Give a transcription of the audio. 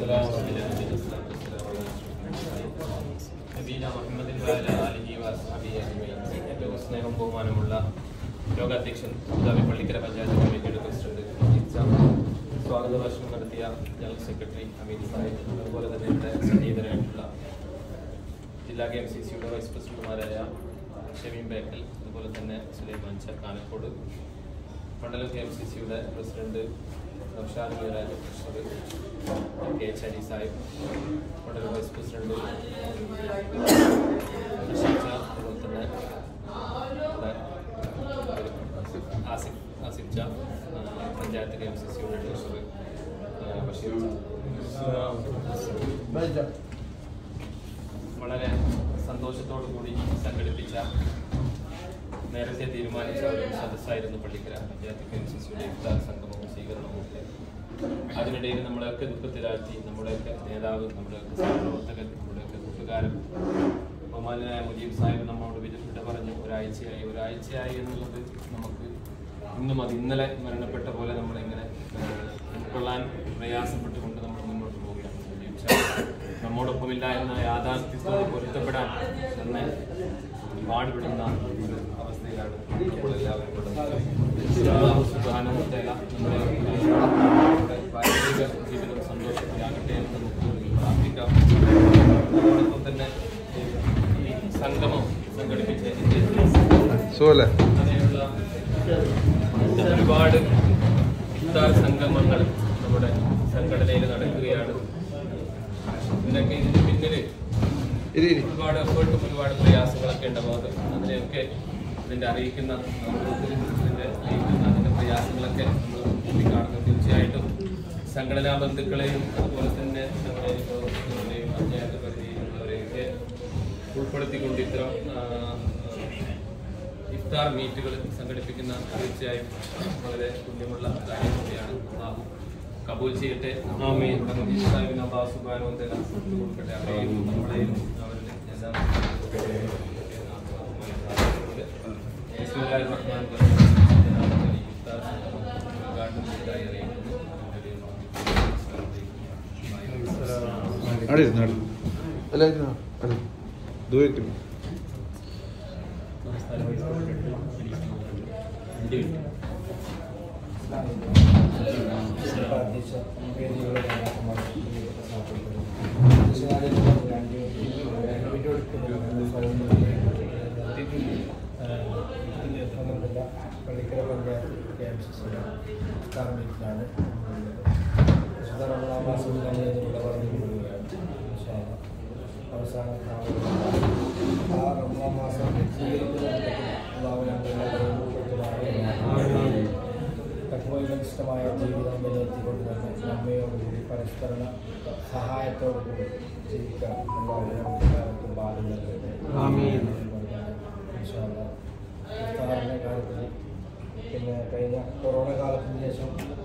നബീന മുഹമ്മദിൻ വഅല ആലിഹി വഅസ്ഹാബിഹി അജ്മഈൻ. ഏറ്റവും സ്നേഹം ബഹുമാനമുള്ള ലോകാധ്യക്ഷൻ അബുദാബി പള്ളിക്കര പഞ്ചായത്ത് കമ്മിറ്റിയുടെ പ്രസിഡന്റ് അജിത് ഷാ, സ്വാഗത ഭാഷണം നടത്തിയ ജനറൽ സെക്രട്ടറി അമീർ സാഹിബ് അതുപോലെ തന്നെ ഇവിടെ സന്നിഹിതരായിട്ടുള്ള ജില്ലാ കെ എം സി സിയുടെ വൈസ് പ്രസിഡന്റുമാരായ ഷമീം ബേക്കൽ അതുപോലെ തന്നെ സുലൈമാൻ ചക്കാനക്കോട് മണ്ഡലം കെ എം സി സിയുടെ president Noushad Meeraj treasurer K H Ali Sahib മണ്ഡലം വൈസ് പ്രസിഡന്റ് ഷീജ അതുപോലെ തന്നെ ഇവിടെ ആസിഫ് ആസിഫ് ജ ആ, പഞ്ചായത്ത് കെ എം സി സിയുടെ ട്രഷറർ ആ, ബഷീർ ജ. വളരെ സന്തോഷത്തോടു കൂടി സംഘടിപ്പിച്ച നേരത്തെ തീരുമാനിച്ച ഒരു സദസ്സായിരുന്നു Pallikkara panchayat K M C സിയുടെ ഇഫ്താർ സംഗമവും സ്വീകരണവും ഒക്കെ അതിനിടയിൽ നമ്മളെയൊക്കെ ദുഃഖത്തിലാഴ്ത്തി നമ്മുടെയൊക്കെ നേതാവ് നമ്മുടെയൊക്കെ സഹപ്രവർത്തകൻ നമ്മുടെയൊക്കെ കൂട്ടുകാരൻ ബഹുമാനായ മുജീബ് സാഹിബ് നമ്മോട് വിട വിട പറഞ്ഞു ഒരാഴ്ചയായി ഒരാഴ്ചയായി എന്നുള്ളത് നമുക്ക് ഇന്നും അത് ഇന്നലെ മരണപ്പെട്ട പോലെ നമ്മളിങ്ങനെ ഏഹ്, ഉൾക്കൊള്ളാൻ പ്രയാസപ്പെട്ടുകൊണ്ട് നമ്മൾ മുന്നോട്ട് പോവുകയാണ് മുജീബ് സാഹിബ് നമ്മോടൊപ്പമില്ല എന്ന യാഥാർത്ഥ്യത്തോട് പൊരുത്തപ്പെടാൻ തന്നെ പാടുപെടുന്ന ഒരു അവസ്ഥയിലാണ് ഇപ്പോൾ എല്ലാവരും ഉള്ളത്. അല്ലാഹു സുബ്ഹാനഹു വ തആല നമ്മുടെ നമ്മുടെ പാരിവാരിക ജീവിതം സന്തോഷത്തിലാകട്ടെ എന്ന് നമുക്ക് പ്രാർത്ഥിക്കാം അതോടൊപ്പം തന്നെ ഈ സംഗമം സംഘടിപ്പിച്ച സുഖല്ലേ അങ്ങനെയുള്ള ഒരുപാട് ഇഫ്താർ സംഗമങ്ങൾ നമ്മുടെ സംഘടനയിൽ നടക്കുകയാണ് ഇതിനൊക്കെ ഇതിന് പിന്നിൽ ഇരി ഇരി ഒരുപാട് എഫേർട്ടും ഒരുപാട് പ്രയാസങ്ങളൊക്കെ ഉണ്ടാവും അത് അതിനെയൊക്കെ ഇതിന്റെ അറിയിക്കുന്ന ഗ്രൂപ്പിൽ ഇതിന്റെ അറിയിക്കുന്ന അതിന്റെ പ്രയാസങ്ങളൊക്കെ നമ്മൾ കൂട്ടിക്കാണുന്നു തീർച്ചയായിട്ടും സംഘടനാ ബന്ധുക്കളെയും അതുപോലെ തന്നെ നമ്മുടെ പ്രവർത്തകരെയും പഞ്ചായത്ത് പരിധിയിലുള്ളവരെയൊക്കെ ഉൾപ്പെടുത്തിക്കൊണ്ട് ഇത്തരം ആ, ഇഫ്താർ മീറ്റുകൾ സംഘടിപ്പിക്കുന്ന തീർച്ചയായും വളരെ പുണ്യമുള്ള കാര്യം കൂടിയാണ് അള്ളാഹു കബൂൽ ചെയ്യട്ടെ ആമീൻ മുജീബ് സാഹിബിന് അള്ളാഹു സുബ്ഹാനഹു വ തആല കൊടുക്കട്ടെ അവരെയും നമ്മളെയും അവരുടെ എല്ലാം ബിസ്മില്ലാഹിർ റഹ്മാനിർ റഹീം ഇഫ്താർ ഉദ്ഘാടനം ചെയ്തതായി അറിയിക്കുന്നു അവിടെ ഇരുന്നു അവിടെ അല്ല ഇരുന്നോ അവിടെ ദൂരക്കുന്നു നമസ്കാരം വൈസ് പ്രസിഡന്റ് അലീസ് മുഹമ്മദ്. എൻ്റെ വീട്ടിൽ Pallikkara panchayat K M C സിയുടെ കമ്മിറ്റിയിലാണ് വിശുദ്ധ റമദാൻ മാസം നമ്മൾ ഇവിടെ പറഞ്ഞുകൊടുക്കുകയാണ് ഇൻഷാ അല്ലാ. അവസാന നാളുകളിൽ ആ റമദാൻ മാസം സ്വീകരിക്കുന്നതിലേക്ക് അള്ളാഹു നമ്മളെല്ലാവരെയും ഉൾപ്പെടുത്തുമാറാകട്ടെ. തത്വനിഷ്ഠമായ ജീവിതം നിലനിർത്തിക്കൊണ്ട് തന്നെ നമ്മയോടുകൂടി പരസ്പര സഹായത്തോടുകൂടി ജീവിക്കാൻ എല്ലാവരും എല്ലാവർക്കും ഭാഗ്യം നൽകട്ടെ ആമീൻ. ഇൻഷാ അല്ലാ. ഇഫ്താറിൻ്റെ കാര്യത്തിൽ പിന്നെ കഴിഞ്ഞ കൊറോണ കാലത്തിന് ശേഷം